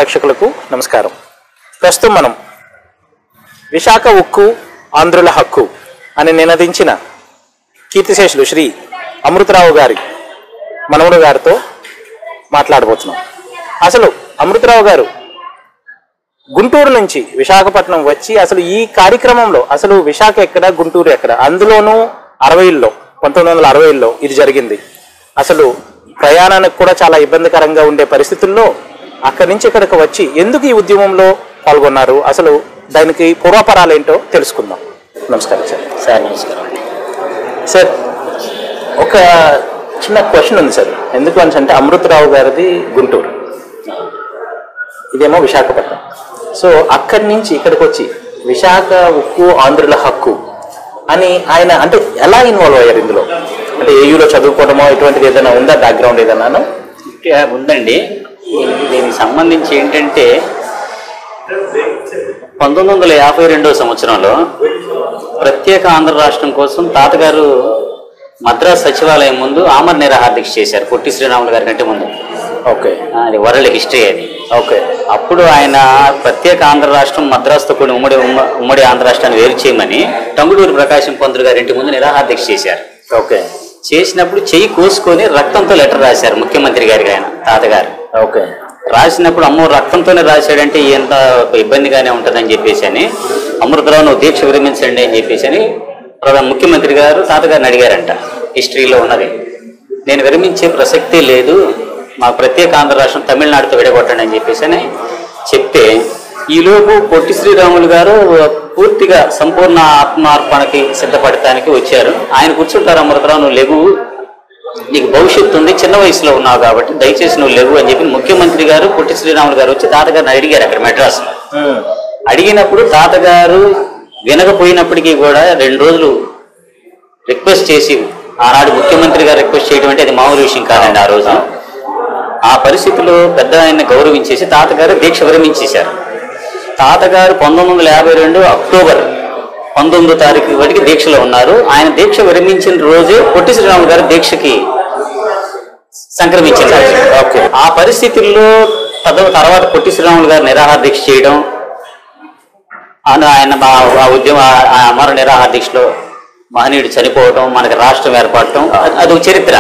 ప్రేక్షకులకు నమస్కారం ప్రస్తుతం మనం విశాఖ ఉక్కు ఆంధ్రుల హక్కు అని నినదించిన కీర్తిశేషులు శ్రీ అమృతరావు గారి మనవడు గారితో మాట్లాడబోతున్నాం అసలు అమృతరావు గారు గుంటూరు నుంచి విశాఖపట్నం వచ్చి అసలు ఈ కార్యక్రమంలో అసలు విశాఖ ఎక్కడ గుంటూరు ఎక్కడ అందులోనూ అరవైల్లో పంతొమ్మిది వందల అరవైల్లో ఇది జరిగింది అసలు ప్రయాణానికి కూడా చాలా ఇబ్బందికరంగా ఉండే పరిస్థితుల్లో అక్కడి నుంచి ఇక్కడికి వచ్చి ఎందుకు ఈ ఉద్యమంలో పాల్గొన్నారు అసలు దానికి పూర్వపరాలు ఏంటో తెలుసుకుందాం నమస్కారం సార్ సార్ నమస్కారం సార్ ఒక చిన్న క్వశ్చన్ ఉంది సార్ ఎందుకు అని అంటే అమృతరావు గారిది గుంటూరు ఇదేమో విశాఖపట్నం సో అక్కడి నుంచి ఇక్కడికి వచ్చి విశాఖ ఉక్కు ఆంధ్రుల హక్కు అని ఆయన అంటే ఎలా ఇన్వాల్వ్ అయ్యారు ఇందులో అంటే ఏయూలో చదువుకోవడమో ఇటువంటిది ఏదైనా ఉందా బ్యాక్గ్రౌండ్ ఏదైనా ఇంకా ఉందండి దీనికి- దీనికి సంబంధించి ఏంటంటే పంతొమ్మిది వందల యాభై రెండో సంవత్సరంలో ప్రత్యేక ఆంధ్ర రాష్ట్రం కోసం తాతగారు మద్రాస్ సచివాలయం ముందు ఆమర నిరాహార దీక్ష చేశారు పొట్టి శ్రీరాములు గారి కంటే ముందు ఓకే ఆ, అది వరల్డ్ హిస్టరీ అది ఓకే అప్పుడు ఆయన ప్రత్యేక ఆంధ్ర రాష్ట్రం మద్రాసుతో కూడిన ఉమ్మడి ఉమ్మ- ఉమ్మడి ఆంధ్ర రాష్ట్రాన్ని వేరు చేయమని టంగుటూరు ప్రకాశం పంతులు గారి ఇంటి ముందు నిరాహార దీక్ష చేశారు ఓకే చేసినప్పుడు చెయ్యి కోసుకొని రక్తంతో లెటర్ రాశారు ముఖ్యమంత్రి గారికి ఆయన తాతగారు ఓకే రాసినప్పుడు అమ్మో రక్తంతోనే రాశాడంటే ఎంత ఇబ్బందిగానే ఉంటుందని చెప్పేసి అని అమృతరావు నువ్వు దీక్ష విరమించండి అని చెప్పేసి అని ప్రధాన ముఖ్యమంత్రి గారు తాతగారిని అడిగారంట హిస్టరీలో ఉన్నది నేను విరమించే ప్రసక్తే లేదు మాకు ప్రత్యేక ఆంధ్ర రాష్ట్రం తమిళనాడుతో విడగొట్టండి అని చెప్పేసి అని చెప్తే ఈలోపు పొట్టి శ్రీరాములు గారు పూర్తిగా సంపూర్ణ ఆత్మార్పణకి సిద్ధపడటానికి వచ్చారు ఆయన కూర్చుంటారు అమృతరావు నువ్వు లెగు నీకు భవిష్యత్తు ఉంది చిన్న వయసులో ఉన్నావు కాబట్టి దయచేసి నువ్వు లేవు అని చెప్పి ముఖ్యమంత్రి గారు పొట్టి శ్రీరాములు గారు వచ్చి తాతగారిని అడిగారు అక్కడ మెడ్రాస్లో అడిగినప్పుడు తాతగారు వినకపోయినప్పటికీ కూడా రెండు రోజులు రిక్వెస్ట్ చేసి ఆనాడు ముఖ్యమంత్రి గారు రిక్వెస్ట్ చేయడం అంటే అది మామూలు విషయం కాదండి ఆ రోజు ఆ పరిస్థితిలో పెద్ద ఆయన్ని గౌరవించేసి తాతగారు దీక్ష విరమించేశారు తాతగారు పంతొమ్మిది వందల యాభై రెండు అక్టోబర్ పంతొమ్మిదో తారీఖు వరకు దీక్షలో ఉన్నారు ఆయన దీక్ష విరమించిన రోజే పొట్టి శ్రీరాములు గారు దీక్షకి సంక్రమించారు ఓకే ఆ పరిస్థితుల్లో తద- తర్వాత పొట్టి శ్రీరాములు గారు నిరాహార దీక్ష చేయడం ఆయన ఆయన మా- ఆ ఉద్యమ ఆ అమర నిరాహార దీక్షలో మహనీయుడు చనిపోవడం మనకి రాష్ట్రం ఏర్పడటం అది- అది ఒక చరిత్ర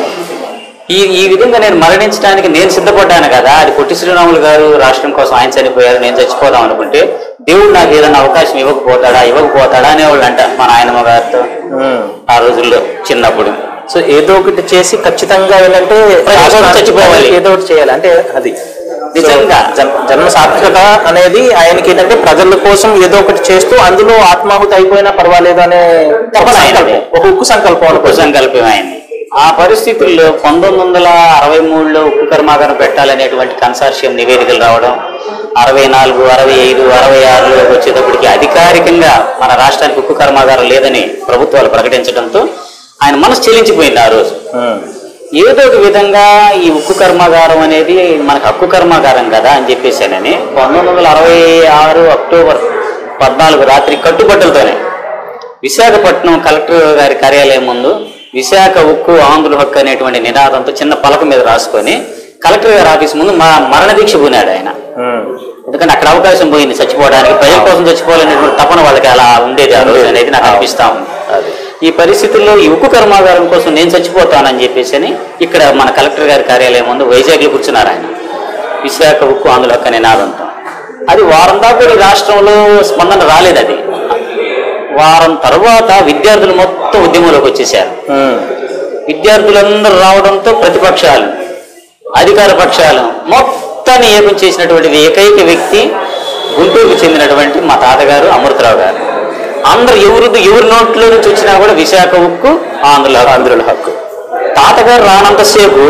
ఈ ఈ విధంగా నేను మరణించడానికి నేను సిద్ధపడ్డాను కదా అది పొట్టి శ్రీరాములు గారు రాష్ట్రం కోసం ఆయన చనిపోయారు నేను చచ్చిపోదాం అనుకుంటే దేవుడు నాకు ఏదైనా అవకాశం ఇవ్వకపోతాడా ఇవ్వకపోతాడా అనేవాళ్ళు అంట మా నాయనమ్మ గారితో ఆ రోజుల్లో చిన్నప్పుడు సో ఏదో ఒకటి చేసి ఖచ్చితంగా ఏంటంటే ప్రజల కోసం చచ్చిపోవాలి. ఏదో ఒకటి చేయాలి అంటే అది నిజంగా. సో జన్- జన్మ సార్థకత అనేది ఆయనకి ఏంటంటే ప్రజల కోసం ఏదో ఒకటి చేస్తూ అందులో ఆత్మాహుతి అయిపోయినా పర్వాలేదు అనే తపన ఆయనది. సంకల్పం. ఒక ఉక్కు సంకల్పం ఉప అనుకో సంకల్పం ఆయన్ని ఆ పరిస్థితుల్లో పంతొమ్మిది వందల అరవై మూడులో ఉక్కు కర్మాగారం పెట్టాలనేటువంటి కన్సార్షియం నివేదికలు రావడం అరవై నాలుగు అరవై ఐదు అరవై ఆరులో వచ్చేటప్పటికి అధికారికంగా మన రాష్ట్రానికి ఉక్కు కర్మాగారం లేదని ప్రభుత్వాలు ప్రకటించడంతో ఆయన మనసు చెల్లించిపోయింది ఆ రోజు ఉమ్. ఏదో ఒక విధంగా ఈ ఉక్కు కర్మాగారం అనేది మనకు హక్కు కర్మాగారం కదా అని చెప్పేసానని పంతొమ్మిది వందల అరవై ఆరు అక్టోబర్ పద్నాలుగు రాత్రి కట్టుబట్టలతోనే విశాఖపట్నం కలెక్టర్ గారి కార్యాలయం ముందు విశాఖ ఉక్కు ఆంధ్రుల హక్కు అనేటువంటి నినాదంతో చిన్న పలక మీద రాసుకొని కలెక్టర్ గారి ఆఫీస్ ముందు మా మరణ దీక్ష పూనాడు ఆయన ఉమ్. ఎందుకంటే అక్కడ అవకాశం పోయింది చచ్చిపోవడానికి ప్రజల కోసం చచ్చిపోవాలనేటువంటి తపన వాళ్ళకి అలా ఉండేది ఆ రోజు అనేది నాకు అనిపిస్తా ఉంది ఈ పరిస్థితుల్లో ఈ ఉక్కు కర్మాగారం కోసం నేను చచ్చిపోతానని చెప్పేసి అని ఇక్కడ మన కలెక్టర్ గారి కార్యాలయం ముందు వైజాగ్లో కూర్చున్నారు ఆయన విశాఖ ఉక్కు ఆంధ్రుల హక్కు అనే నాదంతో అది వారం దాకా కూడా ఈ రాష్ట్రంలో స్పందన రాలేదు అది వారం తర్వాత విద్యార్థులు మొత్తం ఉద్యమంలోకి వచ్చేసారు ఉమ్. విద్యార్థులందరూ రావడంతో ప్రతిపక్షాలు అధికార పక్షాలు మొత్తాన్ని ఏకం చేసినటువంటిది ఏకైక వ్యక్తి గుంటూరుకు చెందినటువంటి మా తాతగారు అమృతరావు గారు అందరు ఎవరు ఎవరి నోట్లో నుంచి వచ్చినా కూడా విశాఖ ఉక్కు ఆంధ్రుల ఆంధ్రుల హక్కు తాతగారు రానంతసేపు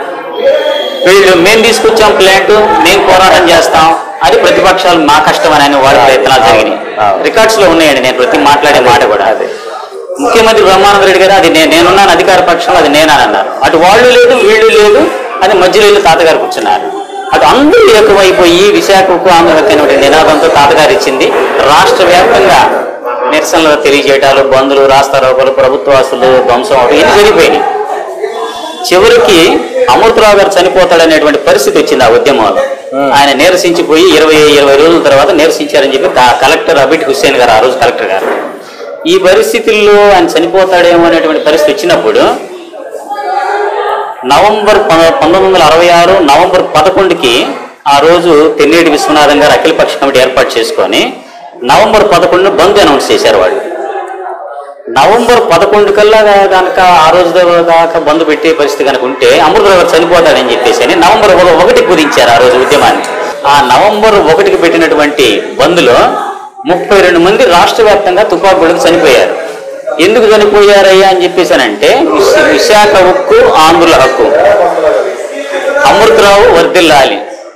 వీళ్ళు మేము తీసుకొచ్చాం ప్లాంట్ మేము పోరాటం చేస్తాం అది ప్రతిపక్షాలు మా కష్టం అని వారి ప్రయత్నాలు జరిగినాయి అవును. రికార్డ్స్ లో ఉన్నాయండి నేను ప్రతి మాట్లాడే మాట కూడా అదే ముఖ్యమంత్రి బ్రహ్మానంద రెడ్డి గారు అది నే- నేనున్నాను అధికార పక్షంలో అది నేనని అన్నారు అటు వాళ్ళు లేదు వీళ్ళు లేదు అది మధ్యలో వెళ్ళి తాతగారు కూర్చున్నారు అటు అందరూ ఏకమైపోయి విశాఖకు ఆంధ్రకి నినాదంతో తాతగారు ఇచ్చింది రాష్ట్ర వ్యాప్తంగా నిరసనలు తెలియజేయటాలు బంధులు రాస్తారోకలు ప్రభుత్వాసులు ధ్వంసం అవడం ఇది జరిగిపోయినాయి చివరికి అమృతరావు గారు చనిపోతాడనేటువంటి పరిస్థితి వచ్చింది ఆ ఉద్యమంలో ఆయన నీరసించిపోయి ఇరవై ఇరవై రోజుల తర్వాత నీరసించారని చెప్పి క- కలెక్టర్ అబిడ్ హుస్సేన్ గారు ఆ రోజు కలెక్టర్ గారు ఈ పరిస్థితుల్లో ఆయన చనిపోతాడేమో అనేటువంటి పరిస్థితి వచ్చినప్పుడు నవంబర్ ప- పంతొమ్మిది వందల అరవై ఆరు నవంబర్ పదకొండుకి ఆ రోజు తెన్నేటి విశ్వనాథం గారు అఖిలపక్ష కమిటీ ఏర్పాటు చేసుకొని నవంబర్ పదకొండున బంద్ అనౌన్స్ చేశారు వాళ్ళు నవంబర్ పదకొండు కల్లా కనుక ఆ రోజు దాకా బంద్ పెట్టే పరిస్థితి కనుక ఉంటే అమృతరావు గారు చనిపోతాడని చెప్పేసి అని నవంబర్ ఒక- ఒకటి కుదించారు ఆ రోజు ఉద్యమాన్ని ఆ నవంబర్ ఒకటికి పెట్టినటువంటి బంద్లో ముప్పై రెండు మంది రాష్ట్ర వ్యాప్తంగా తుపాకులకు చనిపోయారు ఎందుకు చనిపోయారయ్యా అని చెప్పేసానంటే విశ- విశాఖ ఉక్కు ఆంధ్రుల హక్కు అమృతరావు వర్దిల్లాలి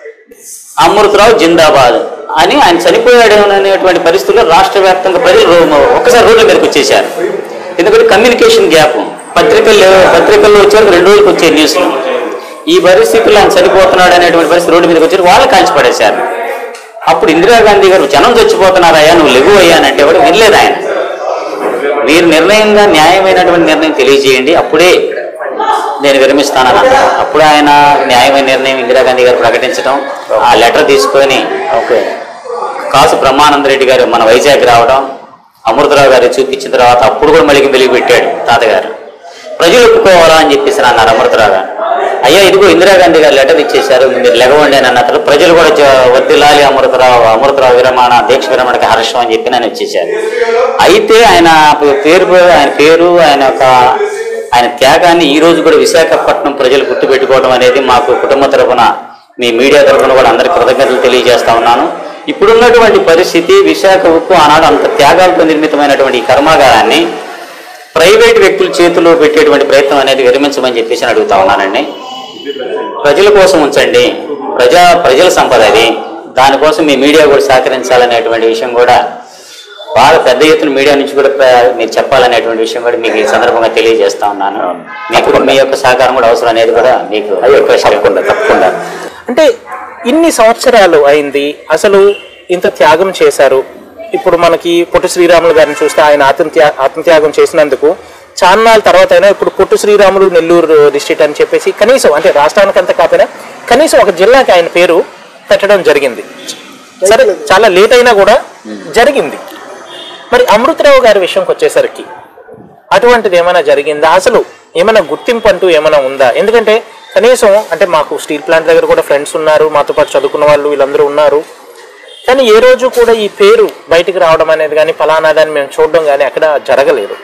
అమృతరావు జిందాబాద్ అని ఆయన చనిపోయాడు అనేటువంటి పరిస్థితుల్లో రాష్ట్ర వ్యాప్తంగా ప్రజలు రో- ఒక్కసారి రోడ్ల మీదకి వచ్చేసారు ఎందుకంటే కమ్యూనికేషన్ గ్యాప్ పత్రికల్లో పత్రికల్లో వచ్చారు రెండు రోజులకు వచ్చే న్యూస్లు ఈ పరిస్థితుల్లో ఆయన చనిపోతున్నాడు అనేటువంటి పరిస్థితి రోడ్డు మీదకి వచ్చారు వాళ్ళు కాల్చి పడేశారు అప్పుడు ఇందిరాగాంధీ గారు జనం చచ్చిపోతున్నారయ్యా నువ్వు లెగు అయ్యా అని అంటే కూడా వినలేదు ఆయన మీరు నిర్ణయంగా న్యాయమైనటువంటి నిర్ణయం తెలియజేయండి అప్పుడే నేను విరమిస్తానని అన్నారు. అప్పుడు ఆయన న్యాయమైన నిర్ణయం ఇందిరాగాంధీ గారు ప్రకటించడం ఆ లెటర్ తీసుకొని ఓకే కాసు బ్రహ్మానంద రెడ్డి గారు మన వైజాగ్ రావడం అమృతరావు గారు చూపించిన తర్వాత అప్పుడు కూడా మళ్ళీ వెలిగి పెట్టాడు తాతగారు ప్రజలు ఒప్పుకోవాలా అని చెప్పేసి అన్నారు అమృతరావు గారు అయ్యా ఇదిగో ఇందిరాగాంధీ గారు లెటర్ ఇచ్చేశారు మీరు లెగవండి అని అన్నట్లు ప్రజలు కూడా జ- వర్దిల్లాలి అమృతరావు అమృతరావు విరమణ దీక్ష విరమణకి హర్షం అని చెప్పి నేను వచ్చేసారు అయితే ఆయన పేరు ఆయన పేరు ఆయన యొక్క ఆయన త్యాగాన్ని ఈ రోజు కూడా విశాఖపట్నం ప్రజలు గుర్తుపెట్టుకోవడం అనేది మాకు కుటుంబ తరఫున మీ మీడియా తరఫున కూడా అందరికి కృతజ్ఞతలు తెలియజేస్తా ఉన్నాను ఇప్పుడున్నటువంటి పరిస్థితి విశాఖ ఉక్కు ఆనాడు అంత త్యాగాలతో నిర్మితమైనటువంటి ఈ కర్మాగారాన్ని ప్రైవేట్ వ్యక్తుల చేతిలో పెట్టేటువంటి ప్రయత్నం అనేది విరమించమని చెప్పేసి నేను అడుగుతా ఉన్నానండి ప్రజల కోసం ఉంచండి ప్రజా ప్రజల సంపద అది దానికోసం మీ మీడియా కూడా సహకరించాలనేటువంటి విషయం కూడా బాగా పెద్ద ఎత్తున మీడియా నుంచి కూడా ప్ర- మీరు చెప్పాలనేటువంటి విషయం కూడా మీకు ఈ సందర్భంగా తెలియజేస్తా ఉన్నాను మీకు మీ యొక్క సహకారం కూడా అవసరం అనేది కూడా మీకు రిక్వెస్ట్ తప్పకుండా తప్పకుండా అంటే ఇన్ని సంవత్సరాలు అయింది అసలు ఇంత త్యాగం చేశారు ఇప్పుడు మనకి పొట్టు శ్రీరాములు గారిని చూస్తే ఆయన ఆత్మత్యా ఆత్మత్యాగం చేసినందుకు చాన్నాళ్ళ తర్వాత అయినా ఇప్పుడు పొట్టు శ్రీరాములు నెల్లూరు డిస్ట్రిక్ట్ అని చెప్పేసి కనీసం అంటే రాష్ట్రానికి అంత కాకపోయినా కనీసం ఒక జిల్లాకి ఆయన పేరు పెట్టడం జరిగింది సరే చాలా లేట్ అయినా కూడా జరిగింది మరి అమృతరావు గారి విషయంకి వచ్చేసరికి అటువంటిది ఏమైనా జరిగిందా అసలు ఏమైనా గుర్తింపు అంటూ ఏమైనా ఉందా ఎందుకంటే కనీసం అంటే మాకు స్టీల్ ప్లాంట్ దగ్గర కూడా ఫ్రెండ్స్ ఉన్నారు మాతో పాటు చదువుకున్న వాళ్ళు వీళ్ళందరూ ఉన్నారు కానీ ఏ రోజు కూడా ఈ పేరు బయటికి రావడం అనేది కానీ ఫలానా దాన్ని మేము చూడడం కానీ అక్కడ జరగలేదు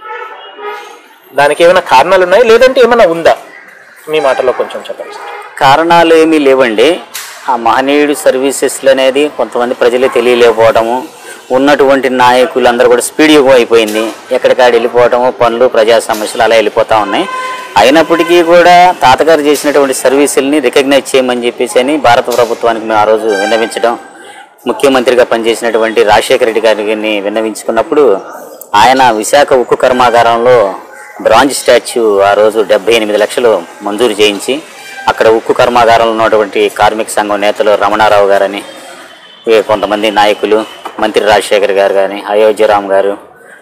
దానికి ఏమైనా కారణాలు ఉన్నాయి లేదంటే ఏమైనా ఉందా మీ మాటలో కొంచెం చెప్పండి సార్. కారణాలు ఏమీ లేవండి ఆ మహనీయుడు సర్వీసెస్లు అనేది కొంతమంది ప్రజలే తెలియలేకపోవడము ఉన్నటువంటి నాయకులు అందరూ కూడా స్పీడ్ ఎక్కువ అయిపోయింది ఎక్కడికాడ వెళ్ళిపోవటము పనులు ప్రజా సమస్యలు అలా వెళ్ళిపోతూ ఉన్నాయి అయినప్పటికీ కూడా తాతగారు చేసినటువంటి సర్వీసుల్ని రికగ్నైజ్ చేయమని చెప్పేసి అని భారత ప్రభుత్వానికి మేము ఆ రోజు విన్నవించడం ముఖ్యమంత్రిగా పనిచేసినటువంటి రాజశేఖర రెడ్డి గారిని విన్నవించుకున్నప్పుడు ఆయన విశాఖ ఉక్కు కర్మాగారంలో బ్రాంజ్ స్టాచ్యూ ఆ రోజు డెబ్బై ఎనిమిది లక్షలు మంజూరు చేయించి అక్కడ ఉక్కు కర్మాగారంలో ఉన్నటువంటి కార్మిక సంఘం నేతలు రమణారావు గారని ఈ కొంతమంది నాయకులు మంత్రి రాజశేఖర్ గారు కానీ అయోధ్యరామ్ గారు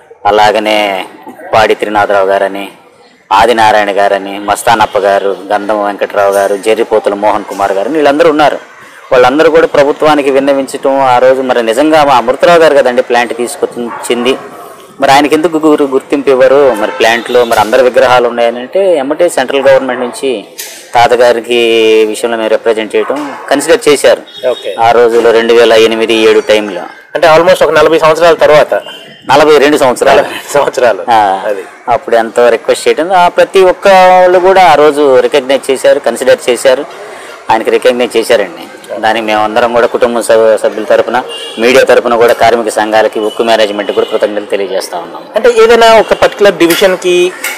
అలాగనే పాడి త్రినాథరావు గారని ఆదినారాయణ గారని మస్తానప్ప గారు గంధం వెంకట్రావు గారు జెర్రిపోతుల మోహన్ కుమార్ గారు వీళ్ళందరూ ఉన్నారు వాళ్ళందరూ కూడా ప్రభుత్వానికి విన్నవించడం ఆ రోజు మరి నిజంగా మా అమృతరావు గారు కదండి ప్లాంట్ తీసుకొచ్చింది మరి ఆయనకి ఎందుకు గురు గుర్తింపు ఇవ్వరు మరి ప్లాంట్లో మరి అందరి విగ్రహాలు ఉన్నాయని అంటే ఎమ్మటే సెంట్రల్ గవర్నమెంట్ నుంచి తాతగారికి ఈ విషయంలో మేము రిప్రజెంట్ చేయడం కన్సిడర్ చేశారు ఓకే ఆ రోజులో రెండు వేల ఎనిమిది ఏడు టైంలో అంటే ఆల్మోస్ట్ ఒక నలభై సంవత్సరాల తర్వాత నలభై రెండు సంవత్సరాలు సంవత్సరాలు ఆ, అది అప్పుడు ఎంతో రిక్వెస్ట్ చేయడం ఆ ప్రతి ఒక్క వాళ్ళు కూడా ఆ రోజు రికగ్నైజ్ చేశారు కన్సిడర్ చేశారు ఆయనకి రికగ్నైజ్ చేశారండి దానికి మేమందరం కూడా కుటుంబ సభ్యు- సభ్యుల తరపున మీడియా తరపున కూడా కార్మిక సంఘాలకి ఉక్కు మేనేజ్మెంట్ కూడా కృతజ్ఞతలు తెలియజేస్తా ఉన్నాం అంటే ఏదైనా ఒక పర్టికులర్ డివిజన్ కి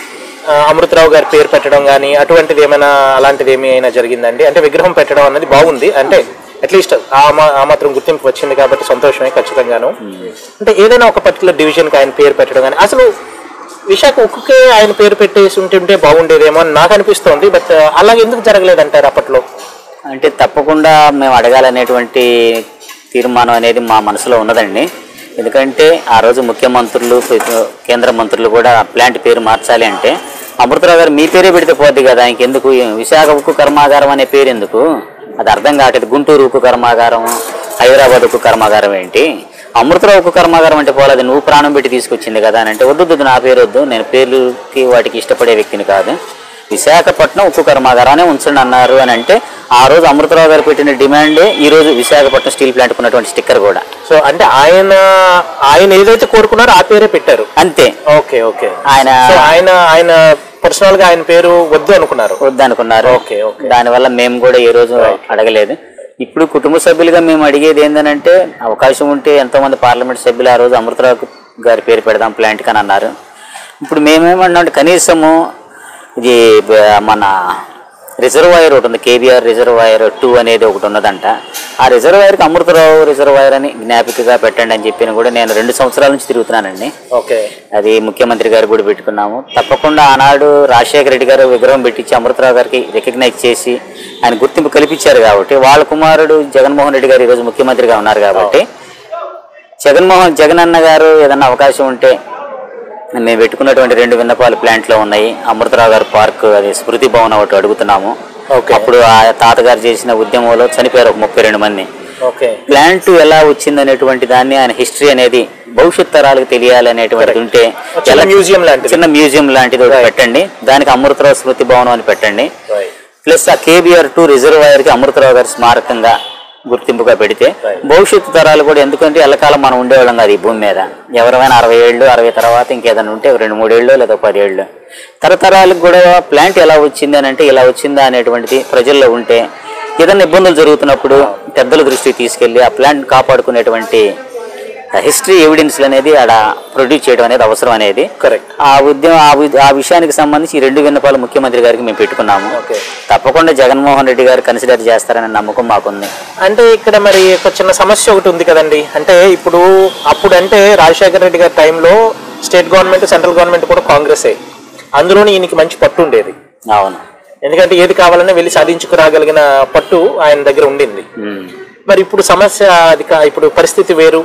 ఆ, అమృతరావు గారి పేరు పెట్టడం కానీ అటువంటిది ఏమైనా అలాంటిది ఏమైనా జరిగిందండి అంటే విగ్రహం పెట్టడం అన్నది బాగుంది అంటే అట్లీస్ట్ ఆ మా- ఆ మాత్రం గుర్తింపు వచ్చింది కాబట్టి సంతోషమే ఖచ్చితంగాను అంటే ఏదైనా ఒక పర్టికులర్ డివిజన్ కి ఆయన పేరు పెట్టడం కానీ అసలు విశాఖ ఉక్కుకే ఆయన పేరు పెట్టేసి ఉంటుంటే బాగుండేదేమో అని నాకు అనిపిస్తోంది బట్ అలాగే ఎందుకు జరగలేదంటారు అప్పట్లో అంటే తప్పకుండా మేము అడగాలనేటువంటి తీర్మానం అనేది మా మనసులో ఉన్నదండి ఎందుకంటే ఆ రోజు ముఖ్యమంత్రులు కేంద్ర మంత్రులు కూడా ప్లాంట్ పేరు మార్చాలి అంటే అమృతరావు గారు మీ పేరే పెడితే పోద్ది కదా ఇంకెందుకు విశాఖ ఉక్కు కర్మాగారం అనే పేరు ఎందుకు అది అర్థం కావట్లేదు గుంటూరు ఉక్కు కర్మాగారం హైదరాబాద్ ఉక్కు కర్మాగారం ఏంటి అమృతరావు ఉక్కు కర్మాగారం అంటే పోలే అది నువ్వు ప్రాణం పెట్టి తీసుకొచ్చింది కదా అని అంటే వద్దు వద్దు నా పేరు వద్దు నేను పేర్లుకి వాటికి ఇష్టపడే వ్యక్తిని కాదు విశాఖపట్నం ఉక్కు కర్మాగారాన్ని ఉంచండి అన్నారు అని అంటే ఆ రోజు అమృతరావు గారు పెట్టిన డిమాండే ఈ రోజు విశాఖపట్నం స్టీల్ ప్లాంట్ ఉన్నటువంటి స్టిక్కర్ కూడా సో అంటే ఆయన ఆయన ఏదైతే కోరుకున్నారో ఆ పేరే పెట్టారు అంతే ఓకే ఓకే ఆయన సో ఆయన ఆయన పర్సనల్ గా ఆయన పేరు వద్దు అనుకున్నారు వద్దనుకున్నారు ఓకే, ఓకే. దానివల్ల మేము కూడా ఏ రోజు అడగలేదు ఇప్పుడు కుటుంబ సభ్యులుగా మేము అడిగేది ఏంటంటే అవకాశం ఉంటే ఎంతో మంది పార్లమెంట్ సభ్యులు ఆ రోజు అమృతరావు గారి పేరు పెడదాం ప్లాంట్ అని అన్నారు ఇప్పుడు మేమేమన్నా అంటే కనీసము ఇది బ- మన రిజర్వాయర్ ఒకటి ఉంది కేబీఆర్ రిజర్వాయర్ టూ అనేది ఒకటి ఉన్నదంట ఆ రిజర్వాయర్కి అమృతరావు రిజర్వాయర్ అని జ్ఞాపికగా పెట్టండి అని చెప్పి కూడా నేను రెండు సంవత్సరాల నుంచి తిరుగుతున్నానండి ఓకే అది ముఖ్యమంత్రి గారు కూడా పెట్టుకున్నాము తప్పకుండా ఆనాడు రాజశేఖర రెడ్డి గారు విగ్రహం పెట్టించి అమృతరావు గారికి రికగ్నైజ్ చేసి ఆయన గుర్తింపు కల్పించారు కాబట్టి వాళ్ళ కుమారుడు జగన్మోహన్ రెడ్డి గారు ఈరోజు ముఖ్యమంత్రిగా ఉన్నారు కాబట్టి జగన్మోహన్ జగన్ అన్న గారు ఏదన్నా అవకాశం ఉంటే మేము పెట్టుకున్నటువంటి రెండు విన్నపాలు ప్లాంట్లో ఉన్నాయి అమృతరావు గారు పార్క్ అది స్మృతి భవన్ ఒకటి అడుగుతున్నాము ఓకే. అప్పుడు ఆ తాతగారు చేసిన ఉద్యమంలో చనిపోయారు ఒక ముప్పై రెండు మంది ఓకే ప్లాంట్ ఎలా వచ్చింది అనేటువంటి దాన్ని ఆయన హిస్టరీ అనేది భవిష్యత్ తరాలకు తెలియాలి అనేటువంటిది ఉంటే చిన్న ఎలా- మ్యూజియం లాంటిది చిన్న మ్యూజియం లాంటిది ఒకటి పెట్టండి దానికి అమృతరావు స్మృతి భవనం అని పెట్టండి Right. ప్లస్ ఆ కేబీఆర్ టూ రిజర్వాయర్ కి అమృతరావు గారి స్మారకంగా గుర్తింపుగా పెడితే Right. భవిష్యత్తు తరాలు కూడా ఎందుకంటే ఎల్లకాలం మనం ఉండేవాళ్ళం కాదు ఈ భూమి మీద ఎవరైనా అరవై ఏళ్ళు అరవై తర్వాత ఇంకేదైనా ఉంటే ఒక రెండు మూడేళ్ళు లేదా పదేళ్ళు తరతరాలకు కూడా ప్లాంట్ ఎలా వచ్చింది అని అంటే ఇలా వచ్చిందా అనేటువంటిది ప్రజల్లో ఉంటే ఏదైనా ఇబ్బందులు జరుగుతున్నప్పుడు పెద్దల దృష్టికి తీసుకెళ్లి ఆ ప్లాంట్ కాపాడుకునేటువంటి హిస్టరీ ఎవిడెన్స్ అనేది ఆడ ప్రొడ్యూస్ చేయడం అనేది అవసరం అనేది కరెక్ట్ ఆ ఉద్యమం ఆ వి- ఆ విషయానికి సంబంధించి ఈ రెండు విన్నపాలు ముఖ్యమంత్రి గారికి మేము పెట్టుకున్నాము ఓకే. తప్పకుండా జగన్మోహన్ రెడ్డి గారు కన్సిడర్ చేస్తారనే నమ్మకం మాకుంది అంటే ఇక్కడ మరి ఒక చిన్న సమస్య ఒకటి ఉంది కదండి అంటే ఇప్పుడు అప్పుడు అంటే రాజశేఖర రెడ్డి గారి టైంలో స్టేట్ గవర్నమెంట్ సెంట్రల్ గవర్నమెంట్ కూడా కాంగ్రెసే అందులోనే ఈయనకి మంచి పట్టు ఉండేది అవును ఎందుకంటే ఏది కావాలన్నా వెళ్ళి సాధించుకురాగలిగిన పట్టు ఆయన దగ్గర ఉండింది ఉమ్. మరి ఇప్పుడు సమస్య అది కా- ఇప్పుడు పరిస్థితి వేరు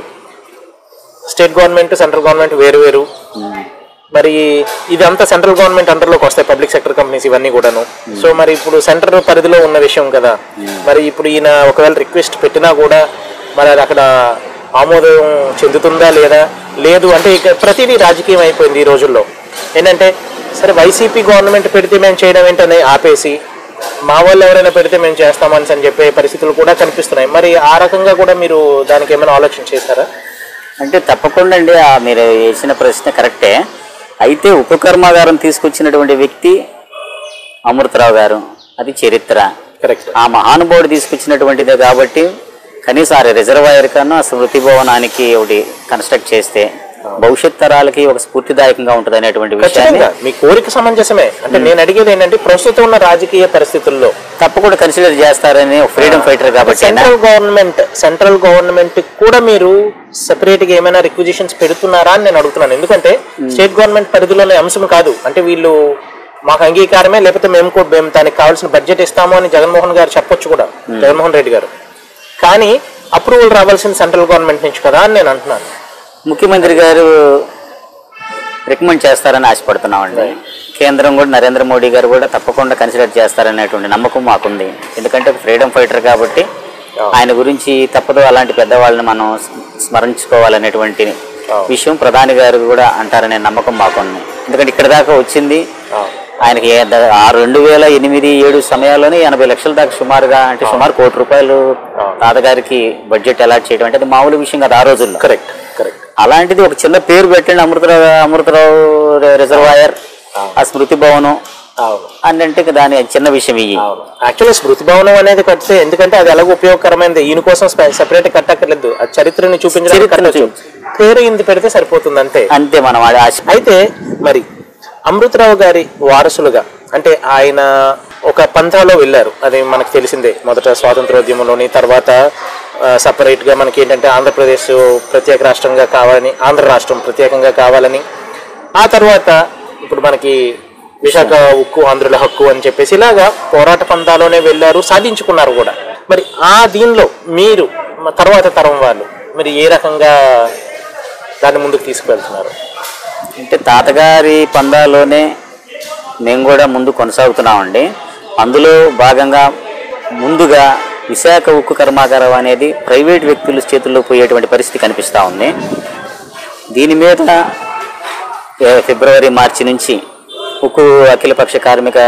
స్టేట్ గవర్నమెంట్ సెంట్రల్ గవర్నమెంట్ వేరు వేరు ఉమ్. మరి ఇదంతా సెంట్రల్ గవర్నమెంట్ అండర్లోకి వస్తాయి పబ్లిక్ సెక్టర్ కంపెనీస్ ఇవన్నీ కూడాను సో మరి ఇప్పుడు సెంటర్ పరిధిలో ఉన్న విషయం కదా మరి ఇప్పుడు ఈయన ఒకవేళ రిక్వెస్ట్ పెట్టినా కూడా మరి అది అక్కడ ఆమోదం చెందుతుందా లేదా లేదు అంటే ఇక ప్రతిదీ రాజకీయం అయిపోయింది ఈ రోజుల్లో ఏంటంటే సరే వైసీపీ గవర్నమెంట్ పెడితే మేము చేయడం ఏంటని ఆపేసి మా వాళ్ళు ఎవరైనా పెడితే మేము చేస్తామని అని చెప్పే పరిస్థితులు కూడా కనిపిస్తున్నాయి మరి ఆ రకంగా కూడా మీరు దానికి ఏమైనా ఆలోచన చేశారా అంటే తప్పకుండా అండి ఆ మీరు వేసిన ప్రశ్న కరెక్టే అయితే ఉప్పు కర్మాగారం తీసుకొచ్చినటువంటి వ్యక్తి అమృతరావు గారు అది చరిత్ర కరెక్ట్ ఆ మహానుభావుడు తీసుకొచ్చినటువంటిదే కాబట్టి కనీసం ఆ రిజర్వాయర్ కన్నా ఆ స్మృతి భవనానికి ఒకటి కన్స్ట్రక్ట్ చేస్తే భవిష్యత్ తరాలకి ఒక స్ఫూర్తిదాయకంగా ఉంటుంది అనేటువంటి విషయాన్ని ఖచ్చితంగా మీ కోరిక సమంజసమే అంటే నేను అడిగేది ఏంటంటే ప్రస్తుతం ఉన్న రాజకీయ పరిస్థితుల్లో తప్పకుండా కన్సిడర్ చేస్తారని ఒక ఫ్రీడమ్ ఫైటర్ కాబట్టి సెంట్రల్ గవర్నమెంట్ సెంట్రల్ గవర్నమెంట్ కూడా మీరు సెపరేట్ గా ఏమైనా రిక్విజిషన్స్ పెడుతున్నారా అని నేను అడుగుతున్నాను ఎందుకంటే స్టేట్ గవర్నమెంట్ పరిధిలోనే అంశం కాదు అంటే వీళ్ళు మాకు అంగీకారమే లేకపోతే మేము కూడా మేము దానికి కావాల్సిన బడ్జెట్ ఇస్తాము అని జగన్మోహన్ గారు చెప్పొచ్చు కూడా జగన్మోహన్ రెడ్డి గారు కానీ అప్రూవల్ రావాల్సిన సెంట్రల్ గవర్నమెంట్ నుంచి కదా అని నేను అంటున్నాను ముఖ్యమంత్రి గారు రికమెండ్ చేస్తారని ఆశపడుతున్నామండి కేంద్రం కూడా నరేంద్ర మోడీ గారు కూడా తప్పకుండా కన్సిడర్ చేస్తారనేటువంటి నమ్మకం మాకుంది ఎందుకంటే ఫ్రీడమ్ ఫైటర్ కాబట్టి ఆయన గురించి తప్పదు అలాంటి పెద్దవాళ్ళని మనం స్మరించుకోవాలనేటువంటి విషయం ప్రధాని గారు కూడా అంటారనే నమ్మకం మాకుంది ఎందుకంటే ఇక్కడ దాకా వచ్చింది ఆయనకి ఏ- ద- ఆ రెండు వేల ఎనిమిది ఏడు సమయాల్లోనే ఎనభై లక్షల దాకా సుమారుగా అంటే సుమారు కోటి రూపాయలు తాతగారికి బడ్జెట్ అలాట్ చేయడం అంటే అది మామూలు విషయం కాదు ఆ రోజుల్లో కరెక్ట్ కరెక్ట్ అలాంటిది ఒక చిన్న పేరు పెట్టండి అమృతరావు అమృతరావు రి- రిజర్వాయర్ ఆ స్మృతి భవనం అవును అని అంటే ఇక దాని చిన్న విషయం ఇయ్యి యాక్చువల్లీ స్మృతి భవనం అనేది కడితే ఎందుకంటే అది ఎలాగో ఉపయోగకరమైనది ఈయన కోసం సెపరేట్ కట్టక్కర్లేదు ఆ చరిత్రని చూపించడానికి చరిత్రను కట్టొచ్చు పేరు ఇంది పెడితే సరిపోతుంది అంతే అంతే మనం అది ఆశ అయితే మరి అమృతరావు గారి వారసులుగా అంటే ఆయన ఒక పంథాలో వెళ్ళారు అది మనకు తెలిసిందే మొదట స్వాతంత్రోద్యమంలోని తర్వాత సపరేట్ గా మనకి ఏంటంటే ఆంధ్రప్రదేశ్ ప్రత్యేక రాష్ట్రంగా కావాలని ఆంధ్ర రాష్ట్రం ప్రత్యేకంగా కావాలని ఆ తర్వాత ఇప్పుడు మనకి విశాఖ ఉక్కు ఆంధ్రుల హక్కు అని చెప్పేసి ఇలాగా పోరాట పంథాలోనే వెళ్ళారు సాధించుకున్నారు కూడా మరి ఆ దీనిలో మీరు మ- తర్వాత తరం వాళ్ళు మరి ఏ రకంగా దాన్ని ముందుకు తీసుకువెళ్తున్నారు అంటే తాతగారి పందాలోనే మేము కూడా ముందు కొనసాగుతున్నామండి అందులో భాగంగా ముందుగా విశాఖ ఉక్కు కర్మాగారం అనేది ప్రైవేట్ వ్యక్తుల చేతుల్లో పోయేటువంటి పరిస్థితి కనిపిస్తూ ఉంది దీని మీద ఏ, ఫిబ్రవరి మార్చి నుంచి ఉక్కు అఖిలపక్ష కార్మిక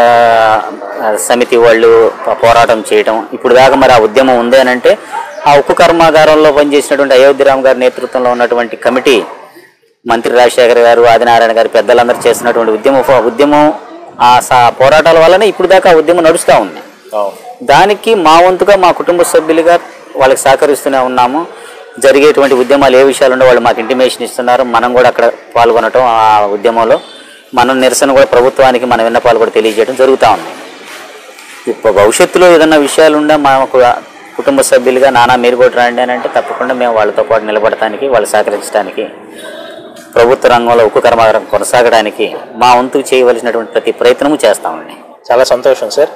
ఆ, సమితి వాళ్ళు ప- పోరాటం చేయటం ఇప్పుడు దాకా మరి ఆ ఉద్యమం ఉంది అని అంటే ఆ ఉక్కు కర్మాగారంలో పనిచేసినటువంటి అయోధ్యరామ్ గారి నేతృత్వంలో ఉన్నటువంటి కమిటీ మంత్రి రాజశేఖర్ గారు ఆదినారాయణ గారు పెద్దలందరూ చేస్తున్నటువంటి ఉద్యమం ఉద్యమం ఆ స- పోరాటాల వల్లనే ఇప్పుడు దాకా ఆ ఉద్యమం నడుస్తూ ఉంది అవును దానికి మా వంతుగా మా కుటుంబ సభ్యులుగా వాళ్ళకి సహకరిస్తూనే ఉన్నాము జరిగేటువంటి ఉద్యమాలు ఏ విషయాలు ఉండో వాళ్ళు మాకు ఇంటిమేషన్ ఇస్తున్నారు మనం కూడా అక్కడ పాల్గొనటం ఆ ఉద్యమంలో మనం నిరసన కూడా ప్రభుత్వానికి మన విన్నపాలు కూడా తెలియజేయడం జరుగుతూ ఉంది ఇప్పుడు భవిష్యత్తులో ఏదైనా విషయాలు ఉండే మాకు కుటుంబ సభ్యులుగా నానా మీరు కూడా రండి అని అంటే తప్పకుండా మేము వాళ్ళతో పాటు నిలబడటానికి వాళ్ళు సహకరించడానికి ప్రభుత్వ రంగంలో ఉక్కు కర్మాగారం కొనసాగడానికి మా వంతు చేయవలసినటువంటి ప్రతి ప్రయత్నము చేస్తామండి చాలా సంతోషం సార్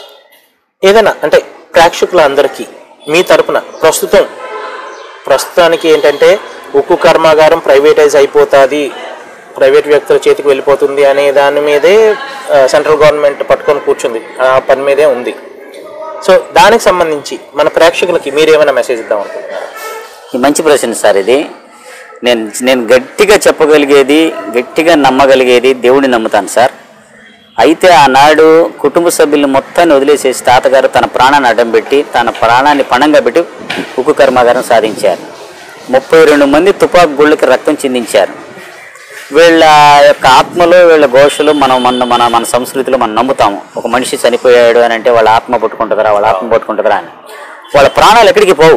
ఏదైనా అంటే ప్రేక్షకులందరికీ మీ తరపున ప్రస్తుతం ప్రస్తుతానికి ఏంటంటే ఉక్కు కర్మాగారం ప్రైవేటైజ్ అయిపోతుంది ప్రైవేట్ వ్యక్తుల చేతికి వెళ్ళిపోతుంది అనే దాని మీదే ఆ, సెంట్రల్ గవర్నమెంట్ పట్టుకొని కూర్చుంది ఆ పని మీదే ఉంది సో దానికి సంబంధించి మన ప్రేక్షకులకి మీరు ఏమైనా మెసేజ్ ఇద్దాం అనుకుంటున్నారు ఈ మంచి ప్రశ్న సార్ ఇది నేను నేను గట్టిగా చెప్పగలిగేది గట్టిగా నమ్మగలిగేది దేవుడిని నమ్ముతాను సార్ అయితే ఆనాడు కుటుంబ సభ్యులు మొత్తాన్ని వదిలేసేసి తాతగారు తన ప్రాణాన్ని అడ్డం పెట్టి తన ప్రాణాన్ని పణంగా పెట్టి ఉక్కు కర్మాగారం సాధించారు ముప్పై రెండు మంది తుపాకు గుళ్ళకి రక్తం చిందించారు వీళ్ళ యొక్క ఆత్మలో వీళ్ళ ఘోషలు మనం మన మన మన సంస్కృతిలో మనం నమ్ముతాము ఒక మనిషి చనిపోయాడు అని అంటే వాళ్ళ ఆత్మ పట్టుకుంటుందిరా వాళ్ళ ఆత్మ పట్టుకుంటుందిరా అని వాళ్ళ ప్రాణాలు ఎక్కడికి పోవు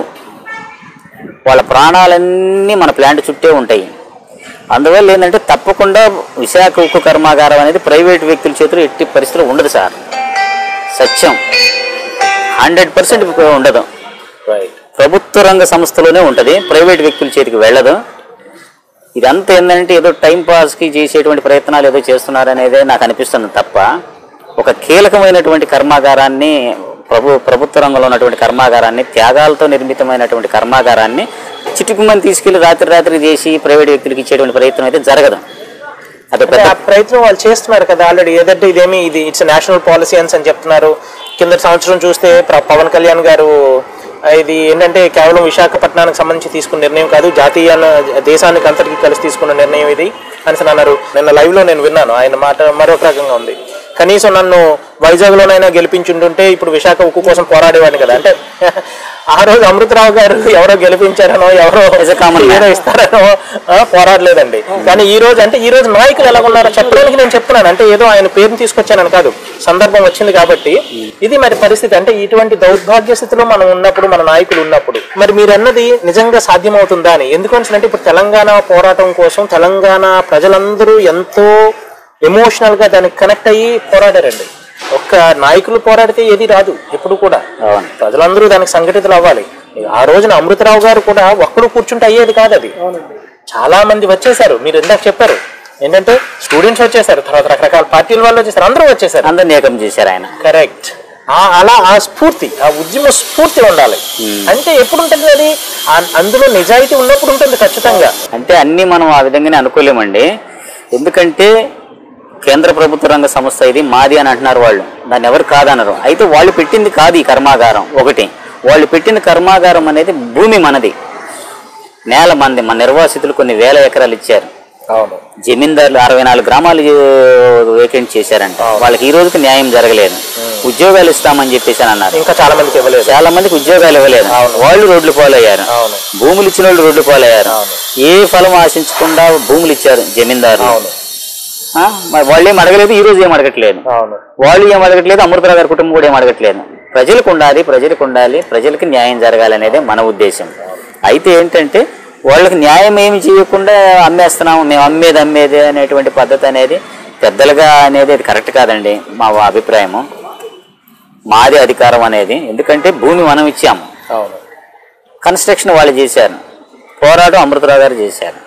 వాళ్ళ ప్రాణాలన్నీ మన ప్లాంట్ చుట్టే ఉంటాయి అందువల్ల ఏంటంటే తప్పకుండా విశాఖ ఉక్కు కర్మాగారం అనేది ప్రైవేట్ వ్యక్తుల చేతిలో ఎట్టి పరిస్థితుల్లో ఉండదు సార్ సత్యం హండ్రెడ్ పర్సెంట్ ఉండదు రైట్ ప్రభుత్వ రంగ సంస్థలోనే ఉంటుంది ప్రైవేట్ వ్యక్తుల చేతికి వెళ్ళదు ఇదంతా ఏంటంటే ఏదో టైం పాస్కి చేసేటువంటి ప్రయత్నాలు ఏదో చేస్తున్నారనేదే నాకు అనిపిస్తుంది తప్ప ఒక కీలకమైనటువంటి కర్మాగారాన్ని ప్రభు ప్రభుత్వ రంగంలో ఉన్నటువంటి కర్మాగారాన్ని త్యాగాలతో నిర్మితమైనటువంటి కర్మాగారాన్ని చిటుకుమని తీసుకెళ్లి రాత్రి రాత్రి చేసి ప్రైవేట్ వ్యక్తులకు ఇచ్చేటువంటి ప్రయత్నం అయితే జరగదు అది అంటే పెద్ద ఆ ప్రయత్నం వాళ్ళు చేస్తున్నారు కదా ఆల్రెడీ ఏదంటే ఇదేమి ఇది ఇట్స్ నేషనల్ పాలసీ అని చెప్తున్నారు కింద సంవత్సరం చూస్తే ప్ర- పవన్ కళ్యాణ్ గారు ఆ, ఇది ఏంటంటే కేవలం విశాఖపట్నానికి సంబంధించి తీసుకున్న నిర్ణయం కాదు జాతీయ దేశానికి అంతటికి కలిసి తీసుకున్న నిర్ణయం ఇది అని అన్నారు నిన్న లైవ్ లో నేను విన్నాను ఆయన మాట మరొక రకంగా ఉంది కనీసం నన్ను వైజాగ్లోనైనా గెలిపించుంటుంటే ఇప్పుడు విశాఖ ఉక్కు కోసం పోరాడేవాడిని కదా అంటే ఆ రోజు అమృతరావు గారు ఎవరో గెలిపించారనో ఎవరో As a common man. ఏదో ఇస్తారనో ఆ, పోరాడలేదండి కానీ ఈ రోజు అంటే ఈ రోజు నాయకులు ఎలా ఉన్నారో చెప్పడానికి నేను చెప్తున్నాను అంటే ఏదో ఆయన పేరుని తీసుకొచ్చానని కాదు సందర్భం వచ్చింది కాబట్టి ఇది మరి పరిస్థితి అంటే ఇటువంటి దౌర్భాగ్య స్థితిలో మనం ఉన్నప్పుడు మన నాయకులు ఉన్నప్పుడు మరి మీరు అన్నది నిజంగా సాధ్యమవుతుందా అని ఎందుకంటే అంటే ఇప్పుడు తెలంగాణ పోరాటం కోసం తెలంగాణ ప్రజలందరూ ఎంతో ఎమోషనల్ గా దానికి కనెక్ట్ అయ్యి పోరాడారండి ఒక్క నాయకులు పోరాడితే ఏది రాదు ఎప్పుడు కూడా అవును ప్రజలందరూ దానికి సంఘటితులు అవ్వాలి ఆ రోజున అమృతరావు గారు కూడా ఒక్కడు కూర్చుంటే అయ్యేది కాదు అది చాలా మంది వచ్చేసారు మీరు ఇందాక చెప్పారు ఏంటంటే స్టూడెంట్స్ వచ్చేసారు తర్వాత రకరకాల పార్టీల వాళ్ళు వచ్చేసారు అందరూ వచ్చేసారు అందరినీ ఏకం చేశారు ఆయన కరెక్ట్ అలా ఆ స్ఫూర్తి ఆ ఉద్యమ స్ఫూర్తి ఉండాలి అంటే ఎప్పుడు ఉంటుంది అది ఆ- అందులో నిజాయితీ ఉన్నప్పుడు ఉంటుంది ఖచ్చితంగా అంటే అన్నీ మనం ఆ విధంగానే అనుకోలేమండి ఎందుకంటే కేంద్ర ప్రభుత్వ రంగ సంస్థ ఇది మాది అని అంటున్నారు వాళ్ళు దాన్ని ఎవరు కాదనరు అయితే వాళ్ళు పెట్టింది కాదు ఈ కర్మాగారం ఒకటి వాళ్ళు పెట్టిన కర్మాగారం అనేది భూమి మనది నేల మనది మన నిర్వాసితులు కొన్ని వేల ఎకరాలు ఇచ్చారు అవును జమీందారులు అరవై నాలుగు గ్రామాలు వేకెంట్ చేశారంట వాళ్ళకి ఈ రోజుకి న్యాయం జరగలేదు ఉద్యోగాలు ఇస్తామని చెప్పేసి అని అన్నారు ఇంకా చాలా మందికి ఇవ్వలేదు చాలా మందికి ఉద్యోగాలు ఇవ్వలేదు వాళ్ళు రోడ్లు పాలయ్యారు అవును భూములు ఇచ్చిన వాళ్ళు రోడ్డు పాలయ్యారు ఏ ఫలం ఆశించకుండా భూములు ఇచ్చారు జమీందారు అవును మరి వాళ్ళు ఏం అడగలేదు ఈ రోజు ఏం అడగట్లేదు అవును వాళ్ళు ఏం అడగట్లేదు అమృతరావు గారి కుటుంబం కూడా ఏం అడగట్లేదు ప్రజలకు ఉండాలి ప్రజలకు ఉండాలి ప్రజలకు న్యాయం జరగాలనేదే మన ఉద్దేశం అయితే ఏంటంటే వాళ్ళకి న్యాయం ఏమి చేయకుండా అమ్మేస్తున్నాము మేము అమ్మేది అమ్మేది అనేటువంటి పద్ధతి అనేది పెద్దలుగా అనేది అది కరెక్ట్ కాదండి మా అభిప్రాయము మాది అధికారం అనేది ఎందుకంటే భూమి మనం ఇచ్చాము అవును కన్స్ట్రక్షన్ వాళ్ళు చేశారు పోరాటం అమృతరావు గారు చేశారు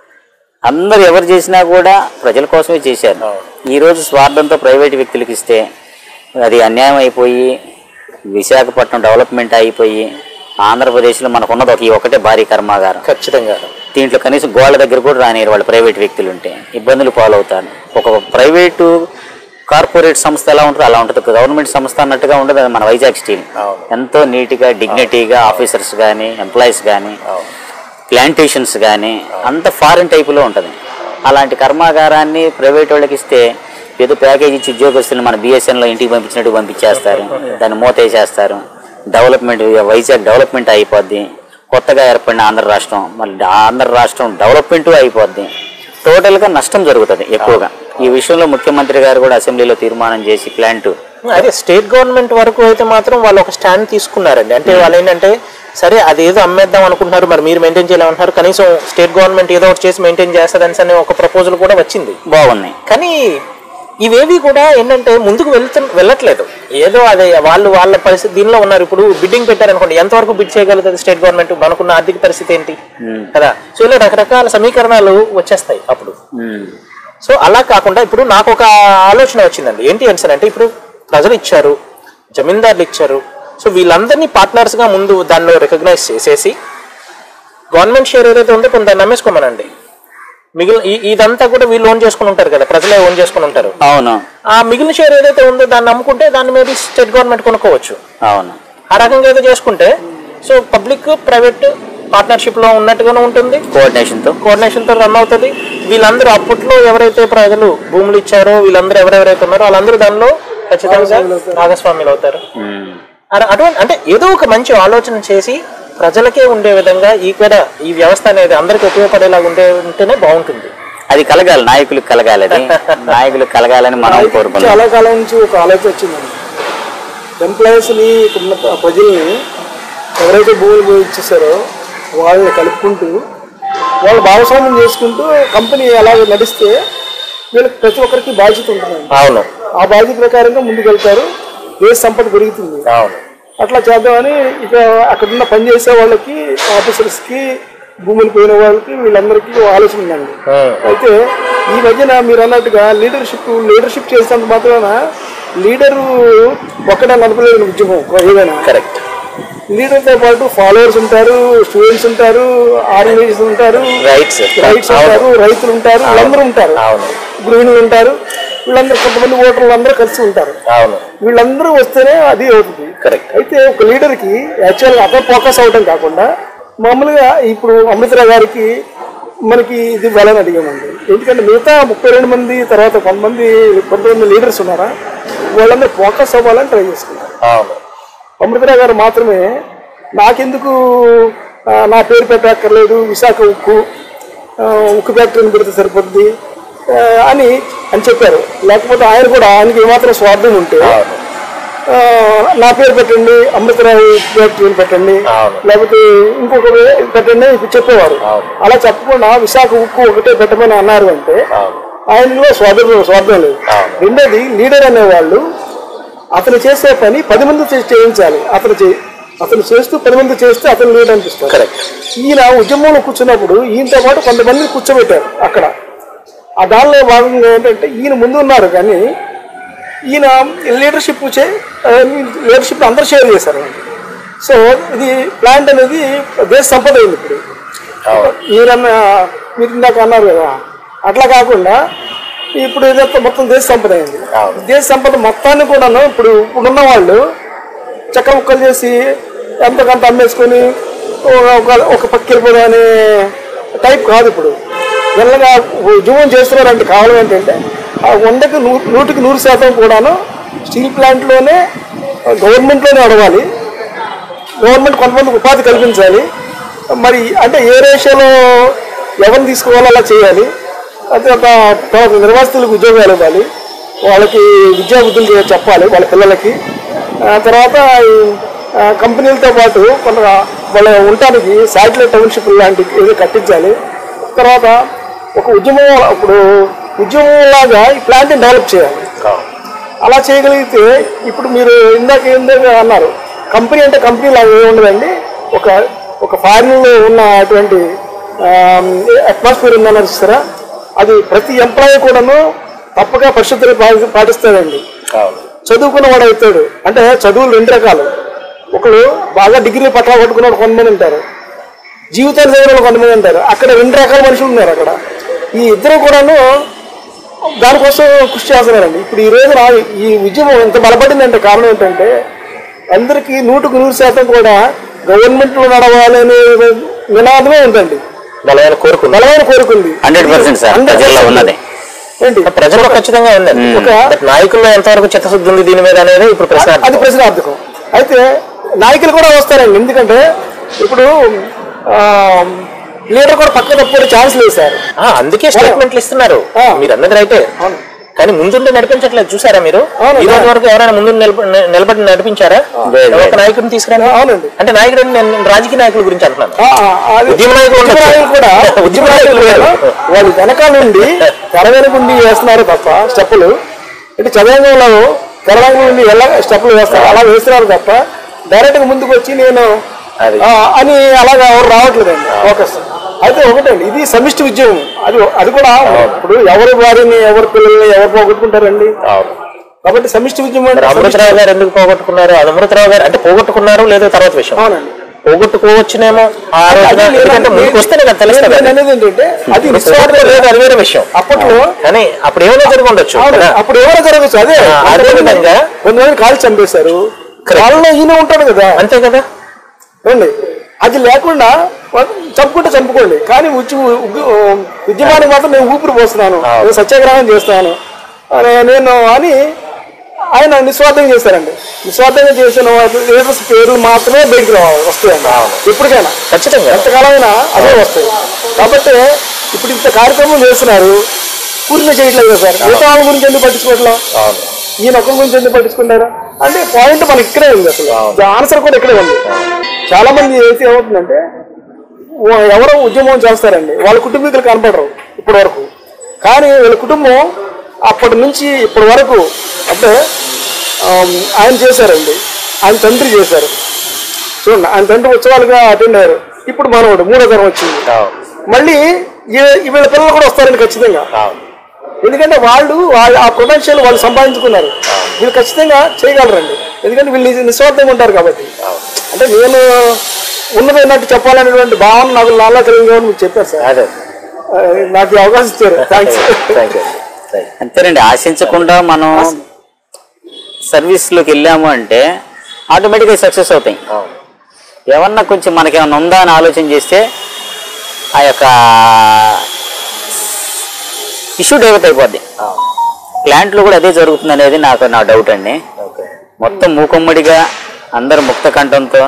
అందరు ఎవరు చేసినా కూడా ప్రజల కోసమే చేశారు ఈ రోజు స్వార్థంతో ప్రైవేట్ వ్యక్తులకు ఇస్తే అది అన్యాయం అయిపోయి విశాఖపట్నం డెవలప్మెంట్ అయిపోయి ఆంధ్రప్రదేశ్లో మనకున్నది ఒక ఈ ఒకటే భారీ కర్మాగారం ఖచ్చితంగా దీంట్లో కనీసం గోళ్ళ దగ్గర కూడా రానియరు వాళ్ళు ప్రైవేట్ వ్యక్తులు ఉంటే ఇబ్బందులు పాలవుతారు ఒక ప్రైవేటు కార్పొరేట్ సంస్థ ఎలా ఉంటుందో అలా ఉంటుంది గవర్నమెంట్ సంస్థ అన్నట్టుగా ఉండదు అది మన వైజాగ్ స్టీల్ అవును. ఎంతో నీట్గా డిగ్నిటీగా ఆఫీసర్స్ కానీ ఎంప్లాయీస్ కానీ ప్లాంటేషన్స్ కానీ అంత ఫారిన్ టైపులో ఉంటుంది అలాంటి కర్మాగారాన్ని ప్రైవేట్ వాళ్ళకి ఇస్తే ఏదో ప్యాకేజ్ ఇచ్చి ఉద్యోగస్తులు మన బిఎస్ఎన్లో ఇంటికి పంపించినట్టు పంపించేస్తారు దాన్ని మూతేసేస్తారు డెవలప్మెంట్ వైజాగ్ డెవలప్మెంట్ అయిపోద్ది కొత్తగా ఏర్పడిన ఆంధ్ర రాష్ట్రం మళ్ళీ ఆంధ్ర రాష్ట్రం డెవలప్మెంట్ అయిపోద్ది టోటల్గా నష్టం జరుగుతుంది ఎక్కువగా ఈ విషయంలో ముఖ్యమంత్రి గారు కూడా అసెంబ్లీలో తీర్మానం చేసి ప్లాంట్ అదే స్టేట్ గవర్నమెంట్ వరకు అయితే మాత్రం వాళ్ళు ఒక స్టాండ్ తీసుకున్నారండి అంటే వాళ్ళు ఏంటంటే సరే అదేదో అమ్మేద్దాం అనుకుంటున్నారు మరి మీరు మెయింటైన్ చేయలేమంటున్నారు కనీసం స్టేట్ గవర్నమెంట్ ఏదో ఒకటి చేసి మెయింటైన్ చేస్తుందని అనే ఒక ప్రపోజల్ కూడా వచ్చింది బాగున్నాయి కానీ ఇవేవి కూడా ఏంటంటే ముందుకు వెళ్తు వెళ్ళట్లేదు ఏదో అదే వాళ్ళు వాళ్ళ పరిస్థితి దీనిలో ఉన్నారు ఇప్పుడు బిడ్డింగ్ పెట్టారనుకోండి ఎంతవరకు బిడ్ చేయగలుగుతుంది స్టేట్ గవర్నమెంట్ మనకున్న ఆర్థిక పరిస్థితి ఏంటి కదా సో ఇలా రకరకాల సమీకరణాలు వచ్చేస్తాయి అప్పుడు ఉమ్. సో అలా కాకుండా ఇప్పుడు నాకు ఒక ఆలోచన వచ్చిందండి ఏంటి అని సార్ అంటే ఇప్పుడు ప్రజలు ఇచ్చారు జమీందారులు ఇచ్చారు సో వీళ్ళందరినీ partners గా ముందు దానిలో రికగ్నైజ్ చేసేసి గవర్నమెంట్ షేర్ ఏదైతే ఉందో కొంత దాన్ని నమ్మేసుకోమనండి మిగిలిన ఈ- ఇదంతా కూడా వీళ్ళు ఓన్ చేసుకుని ఉంటారు కదా ప్రజలే ఓన్ చేసుకుని ఉంటారు అవును ఆ మిగిలిన షేర్ ఏదైతే ఉందో దాన్ని అమ్ముకుంటే దాన్ని మేబీ స్టేట్ గవర్నమెంట్ కొనుక్కోవచ్చు అవును ఆ రకంగా ఏదో చేసుకుంటే సో పబ్లిక్ ప్రైవేట్ పార్ట్నర్షిప్ లో ఉన్నట్టుగానే ఉంటుంది కోఆర్డినేషన్తో కోఆర్డినేషన్ తో రన్ అవుతుంది వీళ్ళందరూ అప్పట్లో ఎవరైతే ప్రజలు భూములు ఇచ్చారో వీళ్ళందరూ ఎవరెవరైతే ఉన్నారో వాళ్ళందరూ దానిలో ఖచ్చితంగా భాగస్వాములు అవుతారు అర- అటువంటి అంటే ఏదో ఒక మంచి ఆలోచన చేసి ప్రజలకే ఉండే విధంగా ఈ కూడా ఈ వ్యవస్థ అనేది అందరికి ఉపయోగపడేలాగా ఉండే ఉంటేనే బాగుంటుంది అది కలగాలి నాయకులకు కలగాలి అది నాయకులకు కలగాలని మనం కోరుకుంటాం చాలా కాలం నుంచి ఒక ఆలోచన వచ్చిందండి ఎంప్లాయీస్ని ఇక్కడున్న ప్ర- ప్రజల్ని ఎవరైతే భూములు ఇచ్చేసారో వాళ్ళని కలుపుకుంటూ వాళ్ళు భాగస్వామ్యం చేసుకుంటూ కంపెనీ ఎలా నడిస్తే వీళ్ళకి ప్రతి ఒక్కరికి బాధ్యత ఉంటుందండి అవును ఆ బాధ్యత ప్రకారంగా ముందుకెళ్తారు దేశ సంపద పెరుగుతుంది అవును అట్లా చేద్దామని ఇక అక్కడున్న పనిచేసే వాళ్ళకి ఆఫీసర్స్కి భూములు పోయిన వాళ్ళకి వీళ్ళందరికీ ఓ ఆలోచన ఉందండి ఉమ్. అయితే ఈ మధ్యన మీరు అన్నట్టుగా లీడర్షిప్ లీడర్షిప్ చేసినంత మాత్రాన లీడరు ఒక్కడే నడపలేదు ఉద్యమం ఏదైనా కరెక్ట్ లీడర్తో పాటు ఫాలోవర్స్ ఉంటారు స్టూడెంట్స్ ఉంటారు ఆర్గనైజేషన్ ఉంటారు రైట్స్ రైట్స్ ఉంటారు రైతులు ఉంటారు వీళ్ళందరూ ఉంటారు అవును గృహిణులు ఉంటారు వీళ్ళందరూ కొంతమంది ఓటర్లు అందరూ కలిసి ఉంటారు అవును వీళ్ళందరూ వస్తేనే అది అవుతుంది కరెక్ట్ అయితే ఒక లీడర్కి యాక్చువల్గా అతను ఫోకస్ అవడం కాకుండా మామూలుగా ఇప్పుడు అమృతరావు గారికి మనకి ఇది వెళ్ళని అడిగామండి ఎందుకంటే మిగతా ముప్పై రెండు మంది తర్వాత కొంతమంది కొంతమంది లీడర్స్ ఉన్నారా వాళ్ళందరూ ఫోకస్ అవ్వాలని ట్రై చేసుకున్నారు అవును అమృతరావు గారు మాత్రమే నాకెందుకు ఆ, నా పేరు పెట్టక్కర్లేదు విశాఖ ఉక్కు ఆ, ఉక్కు ఫ్యాక్టరీని పెడితే సరిపోద్ది ఆ, అని అని చెప్పారు లేకపోతే ఆయన కూడా ఆయనకి ఏమాత్రం స్వార్థం ఉంటే ఆ, నా పేరు పెట్టండి అమృతరావు ఉక్కు ఫ్యాక్టరీని పెట్టండి అవును. లేకపోతే ఇంకొక వే- పెట్టండి అని చెప్పేవారు అలా చెప్పకుండా విశాఖ ఉక్కు ఒకటే పెట్టమని అన్నారు అంటే అవును ఆయనలో స్వార్థం స్వార్థం లేదు అవును. రెండోది లీడర్ అనేవాళ్ళు అతను చేసే పని పది మంది చే- చేయించాలి అతను చే అతను చేస్తూ పది మంది చేస్తే అతను లీడర్ అనిపిస్తారు కరెక్ట్ ఈయన ఉద్యమంలో కూర్చున్నప్పుడు ఈయనతో పాటు కొంతమందిని కూర్చోబెట్టారు అక్కడ ఆ దానిలో భాగంగా ఏంటంటే ఈయన ముందు ఉన్నారు కానీ ఈయన లీడర్షిప్ చే లీడర్షిప్ అందరూ షేర్ చేశారు సో ఇది ప్లాంట్ అనేది దేశ సంపద అయింది ఇప్పుడు మీరన్న మీరు ఇందాక అన్నారు కదా అట్లా కాకుండా ఇప్పుడు ఇదంతా మొత్తం దేశ సంపద అయింది దేశ సంపద మొత్తాన్ని కూడాను ఇప్పుడు ఇప్పుడున్న వాళ్ళు చెక్క ముక్కలు చేసి ఎంతకంత అమ్మేసుకొని ఒక- ఒక ఒక పక్క వెళ్ళిపోదాం అనే టైప్ కాదు ఇప్పుడు మెల్లగా ఉద్యమం చేస్తున్నారంటే కావాలి ఏంటంటే ఆ వందకి నూ నూటికి నూరు శాతం కూడాను స్టీల్ ప్లాంట్లోనే గవర్నమెంట్లోనే అడగాలి గవర్నమెంట్ కొంతమందికి ఉపాధి కల్పించాలి మరి అంటే ఏ రేషియోలో ఎవరిని తీసుకోవాలో అలా చేయాలి అదే ఒక తర్వాత నిర్వాసితులకు ఉద్యోగాలు ఇవ్వాలి వాళ్ళకి విద్యా బుద్ధులు చెప్పాలి వాళ్ళ పిల్లలకి ఆ తర్వాత ఈ, ఆ, కంపెనీలతో పాటు కొంత వాళ్ళ ఉండటానికి శాటిలైట్ టౌన్షిప్ లాంటి ఏదో కట్టించాలి తర్వాత ఒక ఉద్యమం ఇప్పుడు ఉద్యమంలాగా ఈ ప్లాంట్ని డెవలప్ చేయాలి అలా చేయగలిగితే ఇప్పుడు మీరు ఇందాక ఇందాక అన్నారు కంపెనీ అంటే కంపెనీ లాగా ఏమి ఉండదండి ఒక ఒక ఫారిన్లో ఉన్న అటువంటి అట్మాస్ఫియర్ ఉందన్నారు చూస్తారా అది ప్రతి ఎంప్లాయీ కూడాను తప్పక పరిశుద్ధి పాటి- పాటిస్తాడండి అవును చదువుకున్న వాడు అవుతాడు అంటే చదువులు రెండు రకాలు ఒకడు బాగా డిగ్రీ పట్టా కొట్టుకున్న కొంతమంది ఉంటారు జీవితాలు చదివిన వాళ్ళు కొంతమంది ఉంటారు అక్కడ రెండు రకాల మనుషులు ఉన్నారు అక్కడ ఈ ఇద్దరు కూడాను దానికోసం కృషి చేస్తున్నారండి ఇప్పుడు ఈ రోజున ఈ ఉద్యమం ఎంత బలపడిందంటే కారణం ఏంటంటే అందరికీ నూటుకు నూరు శాతం కూడా గవర్నమెంట్లో నడవాలనే నినాదమే ఉందండి బలమైన కోరుకుంది బలమైన కోరుకుంది హండ్రెడ్ పర్సెంట్ సార్ 100% ప్రజల్లో ఉన్నది ఏంటి ప్రజల్లో ఖచ్చితంగా ఉంది ఒక బట్ నాయకుల్లో ఎంతవరకు చిత్తశుద్ధి ఉంది దీని మీద అనేది ఇప్పుడు ప్రశ్న అది ప్రశ్నార్థకం అయితే నాయకులు కూడా వస్తారండి ఎందుకంటే ఇప్పుడు లీడర్ కూడా పక్క తప్పే ఛాన్స్ లేదు సార్ ఆ, అందుకే స్టేట్మెంట్లు ఇస్తున్నారు ఆ. మీరు అన్నది రైటే అవును. కానీ ముందుండి నడిపించట్లేదు చూసారా మీరు అవును. ఈ రోజు వరకు ఎవరైనా ముందు నిలబ- నిలబడి నడిపించారా లేదు, ఒక లేదు. నాయకుడిని తీసుకురండి అవునండి. అంటే నాయకుడు అంటే నేను రాజకీయ నాయకుల గురించి అంటున్నాను ఆ, ఆ, అది ఉద్యమ నాయకులు ఉద్యమ ఉండొచ్చు. నాయకులు కూడా ఉద్యమ నాయకులు వేరు. వాళ్ళు వెనకాల నుండి తెర వెనుక నుండి వేస్తున్నారు తప్ప స్టెప్పులు ఇటు చదవంగంలో తెర వెనుక నుండి ఎలా స్టెప్పులు వేస్తారు అలా వేస్తున్నారు తప్ప డైరెక్ట్ గా ముందుకు వచ్చి నేను అది. ఆ, అని అలాగా ఎవరు రావట్లేదండి ఫోకస్ అయితే ఒకటండి ఇది సమిష్టి ఉద్యమం అది అది కూడా ఇప్పుడు ఎవరి వారిని ఎవరి పిల్లల్ని ఎవరు పోగొట్టుకుంటారండి కాబట్టి సమిష్టి ఉద్యమం అంటే సమిష్టి- అమృతరావు గారు ఎందుకు పోగొట్టుకున్నారు అది అమృతరావు గారు అంటే పోగొట్టుకున్నారు లేదో తర్వాత విషయం అవునండి పోగొట్టుకోవచ్చునేమో ఆ రోజున అది నేను- ఎందుకంటే ముందుకు వస్తేనే కదా తెలుస్తుంది నేను అనేది ఏంటంటే అది ఇప్పుడు పోగొట్టుకో లేదు అది వేరే విషయం అప్పట్లో కానీ అప్పుడు ఏమైనా జరిగి ఉండొచ్చు అవును, కదా? అప్పుడు ఎవరో జరగచ్చు అదే ఆ, అదే విధంగా కొంతమంది కాలు చంపేశారు వాళ్ళలో ఈయన ఉంటాడు కదా అంతే కదా ఏమండి అది లేకుండా వాళ్ళు చంపుకుంటే చంపుకోండి కానీ ఉద్య ఉగ్గు- ఉద్యమానికి మాత్రం నేను ఊపిరి పోస్తున్నాను నేను సత్యాగ్రహం చేస్తాను అని నేను అని ఆయన నిస్వార్థంగా చేశారండి నిస్వార్థంగా చేసిన లీడర్స్ పేర్లు మాత్రమే బయటికి రావాలి వస్తాయండి ఎప్పటికైనా ఖచ్చితంగా ఎంతకాలమైనా అదే వస్తాయి కాబట్టి ఇప్పుడు ఇంత కార్యక్రమం చేస్తున్నారు పూర్తిగా చేయట్లేదు కదా సార్ మిగతా వాళ్ళ గురించి ఎందుకు పట్టించుకోవట్లా ఈయన ఒక్క గురించి ఎందుకు పట్టించుకుంటారు అంటే పాయింట్ మనకి ఇక్కడే ఉంది అసలు ఆన్సర్ కూడా ఇక్కడే ఉంది చాలా మంది అయితే ఏమవుతుందంటే ఓ- ఎవరో ఉద్యమం చేస్తారండి వాళ్ళ కుటుంబీకులు కనపడరు ఇప్పటి వరకు కానీ వీళ్ళ కుటుంబం అప్పటి నుంచి ఇప్పటి వరకు అంటే ఆమ్, ఆయన చేశారండి ఆయన తండ్రి చేశారు చూడండి ఆయన తండ్రి ఉత్సవాలుగా అటెండ్ అయ్యారు ఇప్పుడు మనవాడు మూడో తరం వచ్చింది మళ్ళీ ఈ- ఈ వీళ్ళ పిల్లలు కూడా వస్తారండి ఖచ్చితంగా ఎందుకంటే వాళ్ళు వాళ్ళ ఆ పొటెన్షియల్ వాళ్ళు సంపాదించుకున్నారు వీళ్ళు ఖచ్చితంగా చేయగలరండి ఎందుకంటే వీళ్ళు నిజ- నిస్వార్థంగా ఉంటారు కాబట్టి అంటే నేను ఉన్నది ఉన్నట్టు చెప్పాలనేటువంటి భావన నాకు నాలో కలిగింది మీకు చెప్పారు సార్ అదే ఆ, నాకు ఈ అవకాశం ఇచ్చారు థ్యాంక్స్ థ్యాంక్ యూ అంతేనండి ఆశించకుండా మనం సర్వీస్లోకి వెళ్ళాము అంటే ఆటోమేటిక్గా సక్సెస్ అవుతాయి ఏమన్నా కొంచెం మనకేమన్నా ఉందా అని ఆలోచన చేస్తే ఆ యొక్క ఇష్యూ డైవర్ట్ అయిపోద్ది ప్లాంట్లో కూడా అదే జరుగుతుంది అనేది నాకు నా డౌట్ అండి మొత్తం మూకుమ్మడిగా అందరు ముక్త కంఠంతో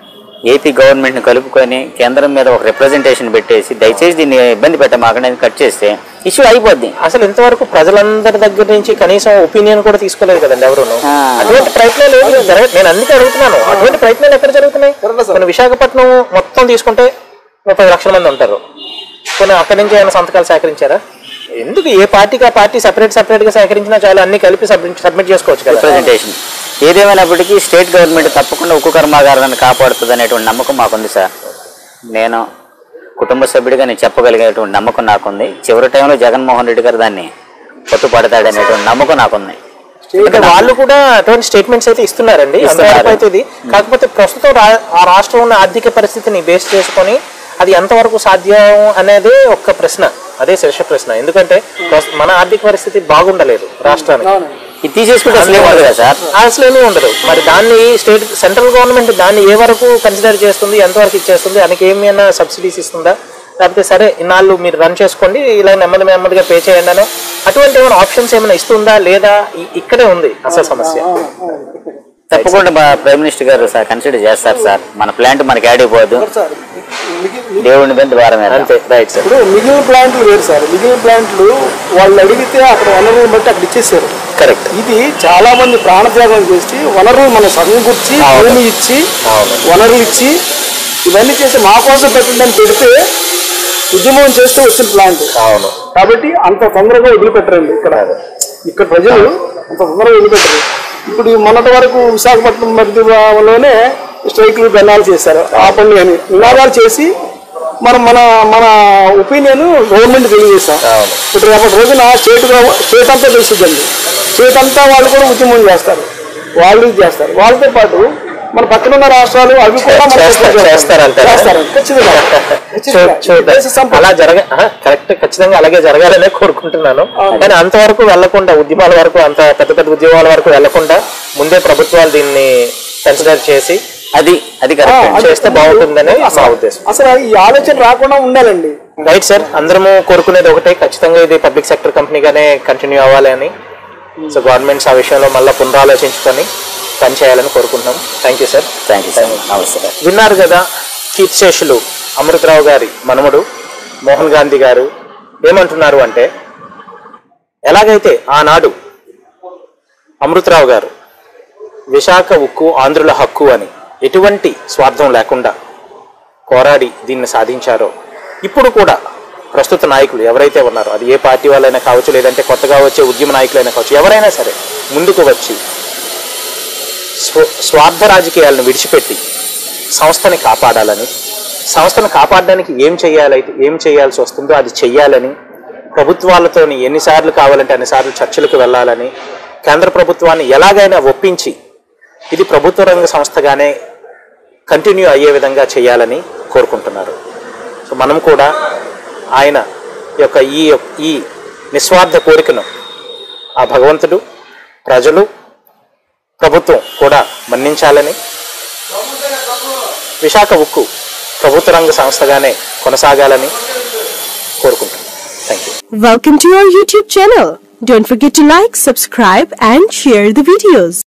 ఏపీ గవర్నమెంట్ని కలుపుకొని కేంద్రం మీద ఒక రిప్రజెంటేషన్ పెట్టేసి దయచేసి దీన్ని ఇబ్బంది పెట్టమాకండి అని కట్ చేస్తే ఇష్యూ అయిపోద్ది అసలు ఇంతవరకు ప్రజలందరి దగ్గర నుంచి కనీసం ఒపీనియన్ కూడా తీసుకోలేదు కదండి ఎవరును ఆ. అటువంటి ప్రయత్నాలు ఏమి జరగ నేను అందుకే అడుగుతున్నాను అటువంటి ప్రయత్నాలు ఎక్కడ జరుగుతున్నాయి మన విశాఖపట్నం మొత్తం తీసుకుంటే ముప్పై లక్షల మంది ఉంటారు కొన్ని అక్కడి నుంచి ఏమైనా సంతకాలు సేకరించారా ఎందుకు ఏ పార్టీకి ఆ పార్టీ సపరేట్ సపరేట్ గా సేకరించినా చాలు అన్ని కలిపి సబ్మిట్ సబ్మిట్ చేసుకోవచ్చు కదా రిప్రజెంటేషన్ ఏదేమైనప్పటికీ స్టేట్ గవర్నమెంట్ తప్పకుండా ఉక్కు కర్మాగారాన్ని కాపాడుతుంది అనేటువంటి నమ్మకం మాకుంది సార్ నేను కుటుంబ సభ్యుడిగా నేను చెప్పగలిగేటువంటి నమ్మకం నాకుంది చివరి టైంలో జగన్మోహన్ రెడ్డి గారు దాన్ని పట్టుపడతాడనేటువంటి నమ్మకం నాకుంది అంటే వాళ్ళు కూడా అటువంటి స్టేట్మెంట్స్ అయితే ఇస్తున్నారండి ఇస్తున్నారు. అంతవరకు అయితే ఇది కాకపోతే ప్రస్తుతం రా- ఆ రాష్ట్రం ఉన్న ఆర్థిక పరిస్థితిని బేస్ చేసుకొని అది ఎంతవరకు సాధ్యం అనేది ఒక్క ప్రశ్న అదే శీర్ష ప్రశ్న ఎందుకంటే ప్రస్తు- మన ఆర్థిక పరిస్థితి బాగుండలేదు రాష్ట్రానికి ఇది తీసేసుకుంటే అసలు ఏమవుతుంది కదా సార్ అసలు ఏమీ ఉండదు మరి దాన్ని స్టేట్ సెంట్రల్ గవర్నమెంట్ దాన్ని ఏ వరకు కన్సిడర్ చేస్తుంది ఎంతవరకు ఇచ్చేస్తుంది దానికి ఏమైనా సబ్సిడీస్ ఇస్తుందా లేకపోతే సరే ఇన్నాళ్ళు మీరు రన్ చేసుకోండి ఇలా నెమ్మది నెమ్మదిగా పే చేయండి అని అటువంటి ఏమైనా ఆప్షన్స్ ఏమైనా ఇస్తుందా లేదా ఇ- ఇక్కడే ఉంది అసలు సమస్య తప్పకుండా మా ప్రైమ్ మినిస్టర్ గారు సార్ కన్సిడర్ చేస్తారు సార్ మన ప్లాంట్ మనకి యాడ్ అయిపోదు సార్ మిగి- దేవుడిని మీద ద్వారం అంతే రైట్ సార్ ఇప్పుడు మిగిలిన ప్లాంట్లు వేరు సార్ మిగిలిన ప్లాంట్లు వాళ్ళు అడిగితే అక్కడ వనరులను బట్టి అక్కడ ఇచ్చేసారు కరెక్ట్ ఇది చాలా మంది ప్రాణత్యాగం చేసి వనరులు మనం సమకూర్చి అవును. భూమి ఇచ్చి అవును. వనరులు ఇచ్చి ఇవన్నీ చేసి మా కోసం పెట్టండి అని పెడితే ఉద్యమం చేస్తూ వచ్చిన ప్లాంట్ అవును కాబట్టి అంత తొందరగా వదిలిపెట్టరండి ఇక్కడ ఇక్కడ ప్రజలు అంత తొందరగా వదిలిపెట్టరు ఇప్పుడు ఈ మొన్నటి వరకు విశాఖపట్నం మధ్యలోనే స్ట్రైక్లు బెన్నాలు చేశారు ఆ పని అని నినాదాలు చేసి మనం మన మన ఒపీనియన్ గవర్నమెంట్ తెలియజేస్తాం అవును. ఇప్పుడు రేపటి రోజున స్టేట్ గవ- స్టేట్ అంతా తెలుస్తుందండి స్టేట్ అంతా వాళ్ళు కూడా ఉద్యమం చేస్తారు వాళ్ళు ఇది చేస్తారు వాళ్ళతో పాటు మన పక్కన ఉన్న రాష్ట్రాలు అవి కూడా మనకు చేస్తారు- support చేస్తాయి. చేస్తారంటారా? చేస్తారండి. ఖచ్చితంగా ఖచ్చితంగా. చూ- చూద్దాం. దేశ సంపద. అలా జరగ కరెక్ట్ ఖచ్చితంగా అలాగే జరగాలనే కోరుకుంటున్నాను కానీ అంతవరకు వెళ్లకుండా ఉద్యమాల వరకు అంత పెద్ద పెద్ద ఉద్యమాల వరకు వెళ్లకుండా ముందే ప్రభుత్వాలు దీన్ని కన్సిడర్ చేసి అది అది ఆ, కరెక్ట్ అది- చేస్తే బాగుంటుందని మా అసలు- ఉద్దేశం అసలు ఈ ఆలోచన రాకుండా ఉండాలండి రైట్ సార్ అందరము కోరుకునేది ఒకటే ఖచ్చితంగా ఇది పబ్లిక్ సెక్టర్ కంపెనీగానే కంటిన్యూ అవ్వాలి అని సో గవర్నమెంట్స్ ఆ విషయంలో మళ్ళీ పునరాలోచించుకొని పనిచేయాలని కోరుకుంటున్నాం thank you sir thank you sir నమస్తే విన్నారు కదా కీర్తిశేషులు అమృతరావు గారి మనముడు మోహన్ గాంధీ గారు ఏమంటున్నారు అంటే ఎలాగైతే ఆనాడు అమృతరావు గారు విశాఖ ఉక్కు ఆంధ్రుల హక్కు అని ఎటువంటి స్వార్థం లేకుండా పోరాడి దీన్ని సాధించారో ఇప్పుడు కూడా ప్రస్తుత నాయకులు ఎవరైతే ఉన్నారో అది ఏ పార్టీ వాళ్ళైనా కావచ్చు లేదంటే కొత్తగా వచ్చే ఉద్యమ నాయకులైనా కావచ్చు ఎవరైనా సరే ముందుకు వచ్చి స్వ స్వార్థ రాజకీయాలను విడిచిపెట్టి సంస్థని కాపాడాలని సంస్థను కాపాడడానికి ఏం చేయాలైతే ఏం చేయాల్సి వస్తుందో అది చెయ్యాలని ప్రభుత్వాలతోని ఎన్నిసార్లు కావాలంటే అన్నిసార్లు చర్చలకు వెళ్ళాలని కేంద్ర ప్రభుత్వాన్ని ఎలాగైనా ఒప్పించి ఇది ప్రభుత్వ రంగ సంస్థగానే కంటిన్యూ అయ్యే విధంగా చేయాలని కోరుకుంటున్నారు సో మనం కూడా ఆయన యొక్క ఈ ఈ నిస్వార్థ కోరికను ఆ భగవంతుడు ప్రజలు ప్రభుత్వం కూడా మన్నించాలని విశాఖ ఉక్కు ప్రభుత్వ రంగ సంస్థగానే కొనసాగాలని కోరుకుంటున్నాను thank you Welcome to our YouTube channel. Don't forget to like, subscribe and share the videos.